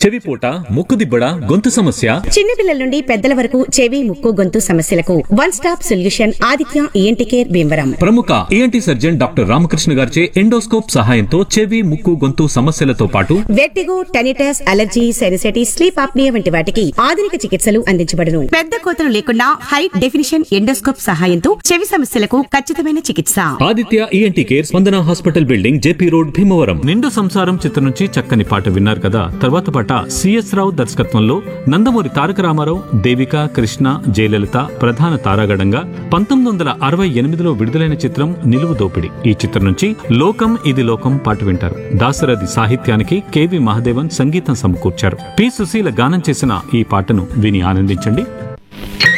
చెవిపోట ముక్కుదిబ్బడ గొంతు సమస్య చిన్నపిల్లల నుండి పెద్దల వరకు చెవి ముక్కు గొంతు సమస్యలకు one stop solution Aditya E N T care Bhimavaram ప్రముఖ ఏఎన్టీ సర్జన్ డాక్టర్ రామకృష్ణ గారిచే ఎండోస్కోప్ సహాయంతో చెవి ముక్కు గొంతు సమస్యలతో పాటు vertigo tinnitus allergy sinusitis sleep apnea వంటి వాటికి ఆధునిక చికిత్సలు అందించబడును పెద్ద కోతలు లేకుండా హై డెఫినిషన్ ఎండోస్కోప్ సహాయంతో చెవి సమస్యలకు ఖచ్చితమైన చికిత్స Aditya E N T care Spandana hospital building J P road Bhimavaram Nindu Samsaram చిత్రం నుంచి చక్కని పాట విన్నారు కదా తర్వాత పాట సిఎస్ రావు దర్శకత్వంలో నందమూరి తారక రామారావు దేవిక కృష్ణ జయలలిత ప్రధాన తారాగణంగా పంతొమ్మిది వందల అరవై ఎనిమిదిలో విడుదలైన చిత్రం నిలువు దోపిడి ఈ చిత్రం నుంచి లోకం ఇది లోకం పాట వింటారు దాసరథి సాహిత్యానికి కెవి మహదేవన్ సంగీతం సమకూర్చారు పి సుశీల గానం చేసిన ఈ పాటను విని ఆనందించండి